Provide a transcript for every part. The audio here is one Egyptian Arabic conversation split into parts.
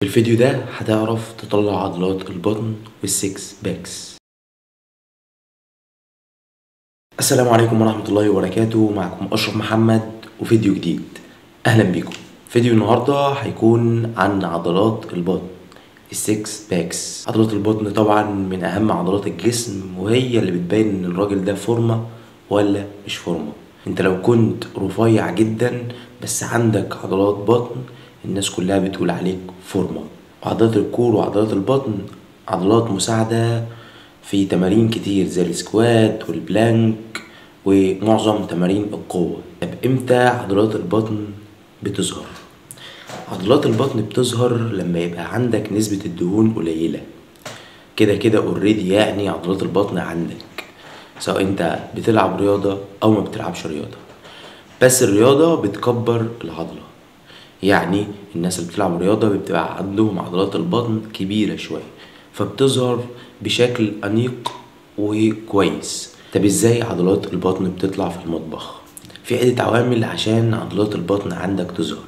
في الفيديو ده هتعرف تطلع عضلات البطن والسكس باكس السلام عليكم ورحمة الله وبركاته معكم أشرف محمد وفيديو جديد أهلا بيكم فيديو النهاردة هيكون عن عضلات البطن السكس باكس عضلات البطن طبعا من أهم عضلات الجسم وهي اللي بتبين إن الراجل ده فورمة ولا مش فورمة انت لو كنت رفيع جدا بس عندك عضلات بطن الناس كلها بتقول عليك فورمة وعضلات الكور وعضلات البطن عضلات مساعدة في تمارين كتير زي السكوات والبلانك ومعظم تمارين القوة طب امتى عضلات البطن بتظهر عضلات البطن بتظهر لما يبقى عندك نسبة الدهون قليلة كده كده اوريدي يعني عضلات البطن عندك سواء انت بتلعب رياضة او ما بتلعبش رياضة بس الرياضة بتكبر العضلة يعني الناس اللي بتلعب رياضة بتبقى عندهم عضلات البطن كبيرة شوية فبتظهر بشكل أنيق وكويس طب ازاي عضلات البطن بتطلع في المطبخ في عدة عوامل عشان عضلات البطن عندك تظهر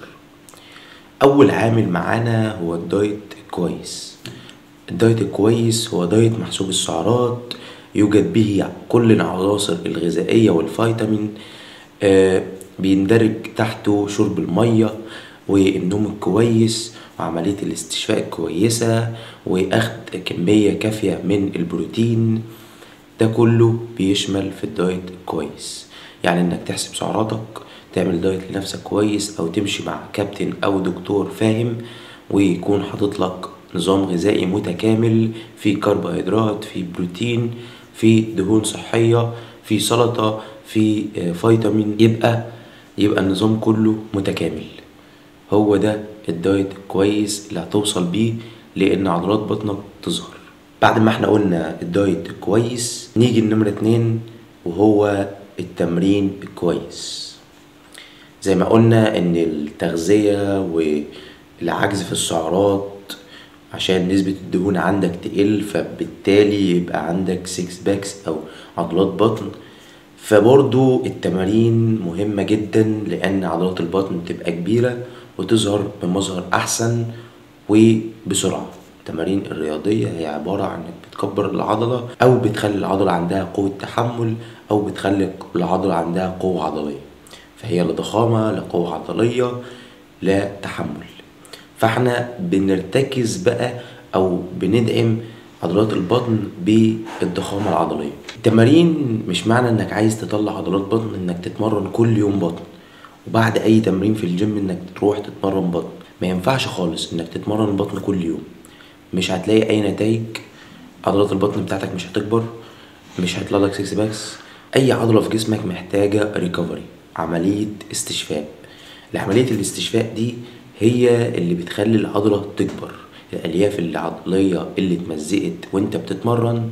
أول عامل معانا هو الدايت الكويس الدايت الكويس هو دايت محسوب السعرات يوجد به كل العناصر الغذائية والفيتامين آه بيندرج تحته شرب المية والنوم الكويس وعملية الاستشفاء الكويسة وأخذ كمية كافية من البروتين ده كله بيشمل في الدايت الكويس يعني انك تحسب سعراتك تعمل دايت لنفسك كويس او تمشي مع كابتن او دكتور فاهم ويكون حاطط لك نظام غذائي متكامل في كربوهيدرات في بروتين في دهون صحية في سلطة في فيتامين يبقى يبقى النظام كله متكامل هو ده الدايت كويس اللي هتوصل بيه لان عضلات بطنك تظهر بعد ما احنا قلنا الدايت كويس نيجي لنمرة اتنين وهو التمرين الكويس زي ما قلنا ان التغذية والعجز في السعرات عشان نسبة الدهون عندك تقل فبالتالي يبقى عندك سيكس باكس او عضلات بطن فبرضو التمارين مهمة جدا لأن عضلات البطن بتبقى كبيرة وتظهر بمظهر أحسن وبسرعة التمارين الرياضية هي عبارة عن انك بتكبر العضلة أو بتخلي العضلة عندها قوة تحمل أو بتخلي العضلة عندها قوة عضلية فهي لا ضخامة لا قوة عضلية لا تحمل فاحنا بنرتكز بقى أو بندعم عضلات البطن بالضخامة العضلية التمارين مش معنى انك عايز تطلع عضلات بطن انك تتمرن كل يوم بطن وبعد اي تمرين في الجيم انك تروح تتمرن بطن ما ينفعش خالص انك تتمرن بطن كل يوم مش هتلاقي اي نتائج عضلات البطن بتاعتك مش هتكبر مش هيطلع لك سكس باكس اي عضله في جسمك محتاجه ريكفري عمليه استشفاء عمليه الاستشفاء دي هي اللي بتخلي العضله تكبر الالياف العضليه اللي اتمزقت وانت بتتمرن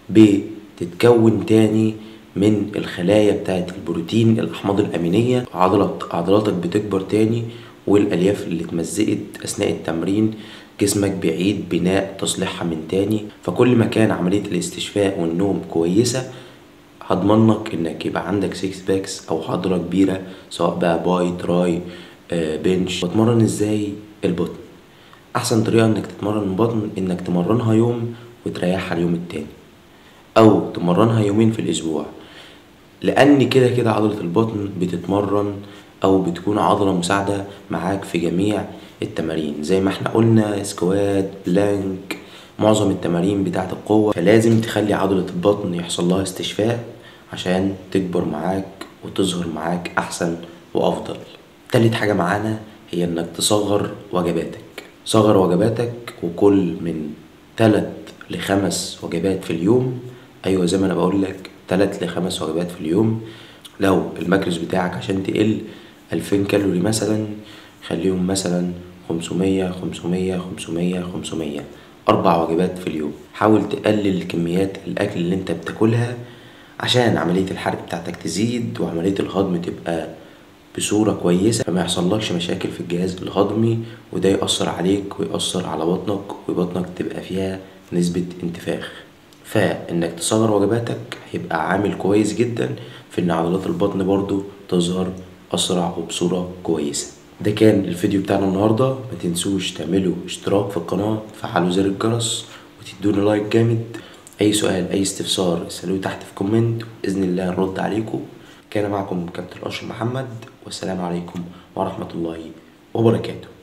بتتكون تاني من الخلايا بتاعت البروتين الاحماض الامينيه عضلة عضلاتك بتكبر تاني والالياف اللي اتمزقت اثناء التمرين جسمك بيعيد بناء تصليحها من تاني فكل ما كان عمليه الاستشفاء والنوم كويسه هضمنك انك يبقى عندك سيكس باكس او عضله كبيره سواء بقى باي تراي آه بنش بتمرن ازاي البطن احسن طريقه انك تتمرن البطن انك تمرنها يوم وتريحها اليوم التاني او تمرنها يومين في الاسبوع لان كده كده عضله البطن بتتمرن او بتكون عضله مساعده معاك في جميع التمارين زي ما احنا قلنا سكوات بلانك معظم التمارين بتاعه القوه فلازم تخلي عضله البطن يحصل لها استشفاء عشان تكبر معاك وتظهر معاك احسن وافضل تالت حاجه معانا هي انك تصغر وجباتك صغر وجباتك وكل من تلت لخمس وجبات في اليوم ايوه زي ما انا بقول لك تلت لخمس وجبات في اليوم لو الماكروس بتاعك عشان تقل ألفين كالوري مثلا خليهم مثلا خمسمية خمسمية خمسمية خمسمية أربع وجبات في اليوم حاول تقلل كميات الأكل اللي أنت بتاكلها عشان عملية الحرق بتاعتك تزيد وعملية الهضم تبقى بصورة كويسة فما يحصلكش مشاكل في الجهاز الهضمي وده يأثر عليك ويأثر على بطنك وبطنك تبقى فيها نسبة انتفاخ فإنك تصغر وجباتك هيبقى عامل كويس جدا في إن عضلات البطن برضو تظهر أسرع وبصورة كويسة ده كان الفيديو بتاعنا النهاردة ما تنسوش تعملوا اشتراك في القناة تفعلوا زر الجرس وتدوني لايك جامد اي سؤال اي استفسار اسألوه تحت في كومنت بإذن الله نرد عليكم كان معكم كابتن أشرف محمد والسلام عليكم ورحمة الله وبركاته